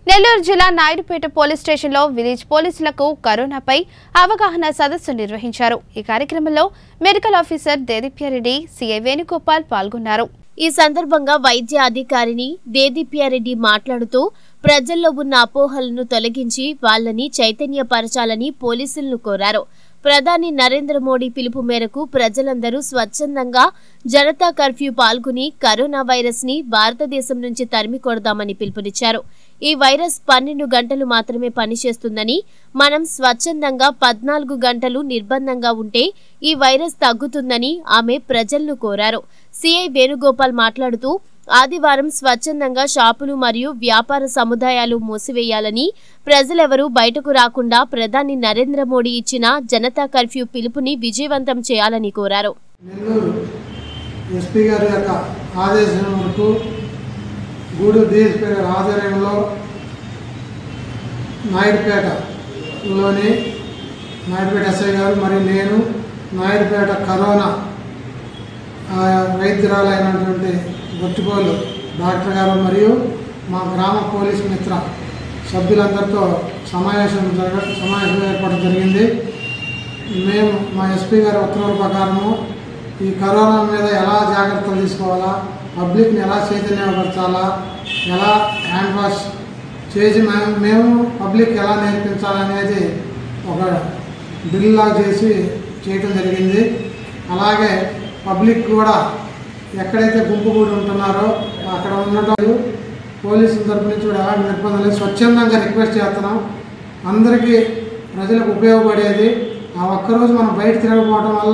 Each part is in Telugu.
నెల్లూరు జిల్లా నాయుడుపేట పోలీస్ స్టేషన్లో విలేజ్ పోలీసులకు కరోనాపై అవగాహన సదస్సు నిర్వహించారు ఈ కార్యక్రమంలో medical officer Dedeepya Reddy CI Venugopal పాల్గొన్నారు ఈ సందర్భంగా వైద్య అధికారిని దేదీప్యారెడ్డి మాట్లాడుతూ ప్రజల్లో ఉన్న అపోహలను తొలగించి వాళ్ళని చైతన్యపరచాలని పోలీసులను కోరారు ప్రధాని నరేంద్ర మోడీ పిలుపు మేరకు ప్రజలందరూ స్వచ్ఛందంగా జనతా కర్ఫ్యూ పాల్గొని కరోనా వైరస్ ని భారతదేశం నుంచి తరిమి కొడదామని పిలుపునిచ్చారు ఈ వైరస్ పన్నెండు గంటలు మాత్రమే పనిచేస్తుందని మనం స్వచ్ఛందంగా పద్నాలుగు గంటలు నిర్బంధంగా ఉంటే ఈ వైరస్ తగ్గుతుందని ఆమె ప్రజలను కోరారు సిఐ వేణుగోపాల్ మాట్లాడుతూ ఆదివారం స్వచ్ఛందంగా షాపులు మరియు వ్యాపార సముదాయాలు మూసివేయాలని ప్రజలెవరూ బయటకు రాకుండా ప్రధాని నరేంద్ర మోడీ ఇచ్చిన జనతా కర్ఫ్యూ పిలుపుని విజయవంతం చేయాలని కోరారు నెల్లూరు ఎస్పీ గారి యొక్క ఆదేశం మేరకు గూడూరు డిఎస్పీ గారి ఆధ్వర్యంలో నాయుడుపేటలోని నాయుడుపేట ఎస్ఐ గారు మరియు నేను నాయుడుపేట కరోనా ఆ, వైద్యురాలైనటువంటి బొట్టిపోలు డాక్టర్ గారు మరియు మా గ్రామ పోలీస్ మిత్ర సభ్యులందరితో సమావేశం జరగ సమావేశం ఏర్పడడం జరిగింది మేము మా ఎస్పీ గారి ఉత్తర్వుల ప్రకారము ఈ కరోనా మీద ఎలా జాగ్రత్తలు తీసుకోవాలా పబ్లిక్ని ఎలా చైతన్యపరచాలా ఎలా హ్యాండ్ వాష్ చేసి మేము మేము పబ్లిక్ ఎలా నేర్పించాలనేది ఒక డ్రిల్ లాగా చేసి చేయటం జరిగింది అలాగే పబ్లిక్ కూడా ఎక్కడైతే గుంపు కూడి ఉంటున్నారో అక్కడ ఉండటం పోలీసుల తరపు నుంచి కూడా ఎలాంటి నిర్బంధం లేదు స్వచ్ఛందంగా రిక్వెస్ట్ చేస్తున్నాం అందరికీ ప్రజలకు ఉపయోగపడేది ఆ ఒక్కరోజు మనం బయట తిరగకపోవడం వల్ల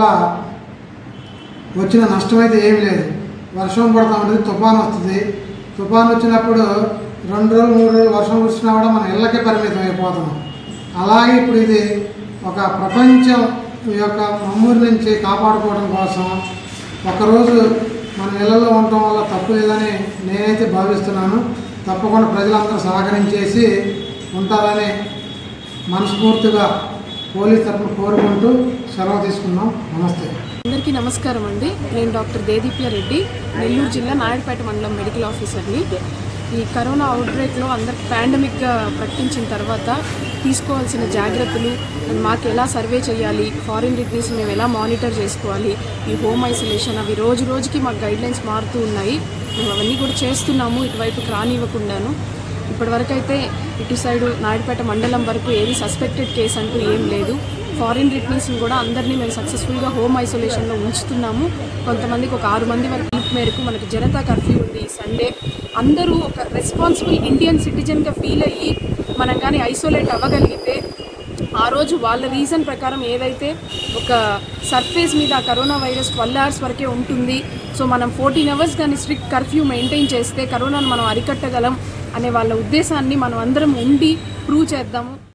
వచ్చిన నష్టం అయితే ఏమీ లేదు వర్షం పడుతూ ఉంటుంది తుఫాన్ వస్తుంది తుఫాన్ వచ్చినప్పుడు రెండు రోజులు మూడు రోజులు వర్షం వచ్చినా కూడా మనం ఇళ్ళకే పరిమితం అయిపోతున్నాం అలాగే ఇప్పుడు ఇది ఒక ప్రపంచం యొక్క మమ్మూరి నుంచి కాపాడుకోవడం కోసం ఒకరోజు మన ఇళ్ళల్లో ఉండటం వల్ల తప్పు లేదని నేనైతే భావిస్తున్నాను తప్పకుండా ప్రజలందరూ సహకరించేసి ఉంటారని మనస్ఫూర్తిగా పోలీస్ తరఫున కోరుకుంటూ సెలవు తీసుకున్నాం నమస్తే అందరికీ నమస్కారం అండి నేను డాక్టర్ దేదీప్య రెడ్డి నెల్లూరు జిల్లా నాయుడుపేట మండలం మెడికల్ ఆఫీసర్ని ఈ కరోనా అవుట్బ్రేక్లో అందరికి పాండమిక్గా ప్రకటించిన తర్వాత తీసుకోవాల్సిన జాగ్రత్తలు అండ్ మాకు ఎలా సర్వే చేయాలి ఫారిన్ రిటర్న్స్ మేము ఎలా మానిటర్ చేసుకోవాలి ఈ హోమ్ ఐసోలేషన్ అవి రోజు రోజుకి మాకు గైడ్లైన్స్ మారుతూ ఉన్నాయి మేము అవన్నీ కూడా చేస్తున్నాము ఇటువైపుకి రానివ్వకుండాను ఇప్పటివరకు అయితే ఇటు సైడు నాయుడుపేట మండలం వరకు ఏది సస్పెక్టెడ్ కేసు అంటూ ఏం లేదు ఫారిన్ రిటర్నీస్ని కూడా అందరినీ మేము సక్సెస్ఫుల్గా హోమ్ ఐసోలేషన్లో ఉంచుతున్నాము కొంతమందికి ఒక ఆరు మంది వరకు పిలుపు మేరకు మనకి జనతా కర్ఫ్యూ ఉంది ఈ సండే అందరూ ఒక రెస్పాన్సిబుల్ ఇండియన్ సిటిజన్గా ఫీల్ అయ్యి మనం కానీ ఐసోలేట్ అవ్వగలిగితే ఆ రోజు వాళ్ళ రీజన్ ప్రకారం ఏదైతే ఒక సర్ఫేస్ మీద ఆ కరోనా వైరస్ ట్వెల్వ్ అవర్స్ వరకే ఉంటుంది సో మనం ఫోర్టీన్ అవర్స్ కానీ స్ట్రిక్ట్ కర్ఫ్యూ మెయింటైన్ చేస్తే కరోనాను మనం అరికట్టగలం అనే వాళ్ళ ఉద్దేశాన్ని మనం అందరం ఉండి ప్రూవ్ చేద్దాము